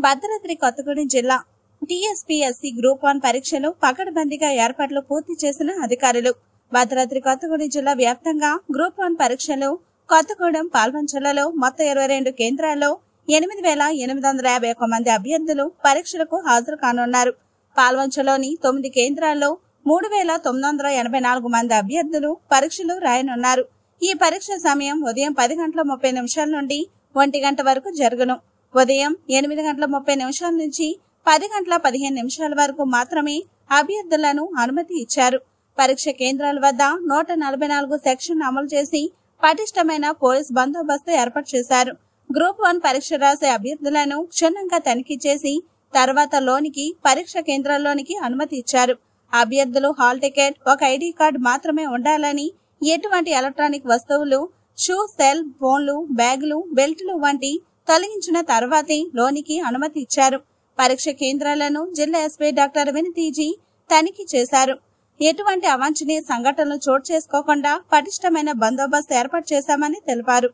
భద్రాద్రి కొత్తగూడెం జిల్లా TSPSC group one పరీక్షలు పకడ్బందీగా ఏర్పాట్లు పూర్తి చేసిన అధికారులు భద్రాద్రి కొత్తగూడెం జిల్లా వ్యాప్తంగా గ్రూప్ వన్ పరీక్షలు కొత్తగూడెం పాల్వంచలలో మొత్తం ఇరవై రెండు కేంద్రాల్లో ఎనిమిది వేల ఎనిమిది వందల యాభై ఒక్క మంది అభ్యర్థులు పరీక్షలకు హాజరు కానున్నారు పాల్వంచలోని తొమ్మిది కేంద్రాల్లో మూడు వేల తొమ్మిది వందల ఎనభై నాలుగు మంది అభ్యర్థులు పరీక్షలు రాయనున్నారు ఈ పరీక్ష సమయం ఉదయం పది గంటల ముప్పై నిమిషాల నుండి ఒంటి గంట వరకు జరుగును ఉదయం ఎనిమిది గంటల ముప్పై నిమిషాల నుంచి పది గంటల పదిహేను నిమిషాల వరకు మాత్రమే అభ్యర్థులను అనుమతి ఇచ్చారు పరీక్ష కేంద్రాల వద్ద నూట నలభై నాలుగు సెక్షన్ అమలు చేసి పటిష్టమైన పోలీస్ బందోబస్తు ఏర్పాటు చేశారు గ్రూప్ వన్ పరీక్ష రాసే అభ్యర్థులను క్షుణ్ణంగా తనిఖీ చేసి తర్వాత లోనికి పరీక్ష కేంద్రాల్లోనికి అనుమతి ఇచ్చారు అభ్యర్థులు హాల్ టికెట్ ఒక ఐడి కార్డు మాత్రమే ఉండాలని ఎటువంటి ఎలక్ట్రానిక్ వస్తువులు షూ సెల్ ఫోన్లు బ్యాగులు బెల్టులు వంటి తొలగించిన తర్వాతే లోనికి అనుమతి ఇచ్చారు పరీక్ష కేంద్రాలను జిల్లా ఎస్పీ డాక్టర్ వినతీజీ తనిఖీ చేశారు ఎటువంటి అవాంఛనీయ సంఘటనలు చోటు చేసుకోకుండా పటిష్టమైన బందోబస్తు ఏర్పాటు చేశామని తెలిపారు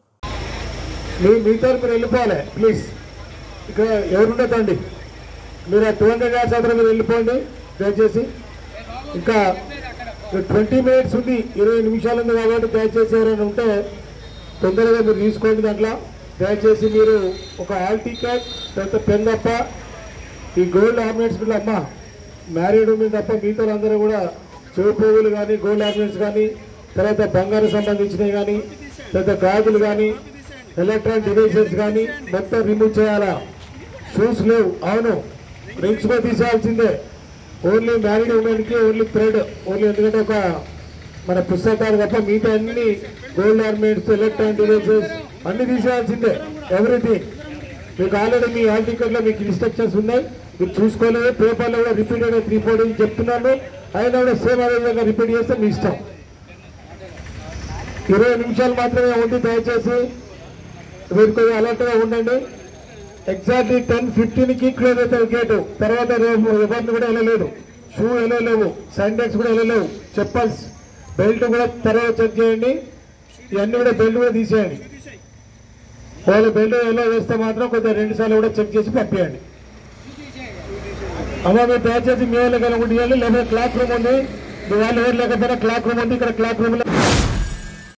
మీ మీతో మీరు వెళ్ళిపోవాలి ప్లీజ్ ఇక్కడ ఎవరు ఉండదండి మీరు ఆ టూ హండ్రెడ్ యార్డ్స్ అతను మీరు వెళ్ళిపోండి దయచేసి ఇంకా ట్వంటీ మినిట్స్ ఉంది ఇరవై నిమిషాలు ఉంది కాబట్టి దయచేసి ఎవరైనా ఉంటే తొందరగా మీరు తీసుకోండి దాంట్లో దయచేసి మీరు ఒక హాల్ టికెట్ తర్వాత పెన్ తప్ప ఈ గోల్డ్ ఆర్నమెంట్స్ మీద అమ్మ మ్యారీడ్ మీద తప్ప మిగతా అందరూ కూడా చెవు పువ్వులు కానీ గోల్డ్ ఆర్నమెంట్స్ కానీ తర్వాత బంగారం సంబంధించినవి కానీ తర్వాత గాజులు కానీ ఎలక్ట్రానిక్ డివైసెస్ కానీ మొత్తం రిమూవ్ చేయాలా షూస్ లేవు అవును రింగ్స్ కూడా తీసేయాల్సిందే ఓన్లీ మ్యారీడ్ ఉమెన్కి ఓన్లీ థ్రెడ్ ఓన్లీ ఎందుకంటే ఒక మన పుస్తకాలు తప్ప మిగతా అన్ని గోల్డ్ ఆర్నమెంట్స్ ఎలక్ట్రానిక్ డివైసెస్ అన్ని తీసేయాల్సిందే ఎవ్రీథింగ్ మీకు ఆల్రెడీ మీ హాల్ టికెట్లో మీకు ఇన్స్ట్రక్షన్స్ ఉన్నాయి మీరు చూసుకోలేదు పేపర్లో కూడా రిపీటెడ్గా త్రీ ఫోర్ డేస్ చెప్తున్నాను అయినా కూడా సేమ్ అదే విధంగా రిపీట్ చేస్తే మీ ఇష్టం ఇరవై నిమిషాలు మాత్రమే ఉంది దయచేసి మీరు కొద్దిగా అలర్ట్గా ఉండండి ఎగ్జాక్ట్లీ టెన్ ఫిఫ్టీన్కి క్లోజ్ అవుతుంది గేటు తర్వాత రేపు ఎవరిని కూడా వెళ్ళలేదు షూ వెళ్ళలేవు సైండెక్స్ కూడా వెళ్ళలేవు చెప్పల్స్ బెల్ట్ కూడా తర్వాత చెక్ చేయండి ఇవన్నీ కూడా బెల్ట్ కూడా తీసేయండి వాళ్ళు బెల్ట్ ఎలా వేస్తే మాత్రం కొద్దిగా రెండు సార్లు కూడా చెక్ చేసి పంపించండి అమ్మ మీరు దయచేసి మీ వాళ్ళు కనుక లేకపోతే క్లాక్ రూమ్ ఉంది మీ వాళ్ళు ఎవరు లేకపోయినా క్లాక్ రూమ్ ఉంది ఇక్కడ క్లాక్ రూమ్ లో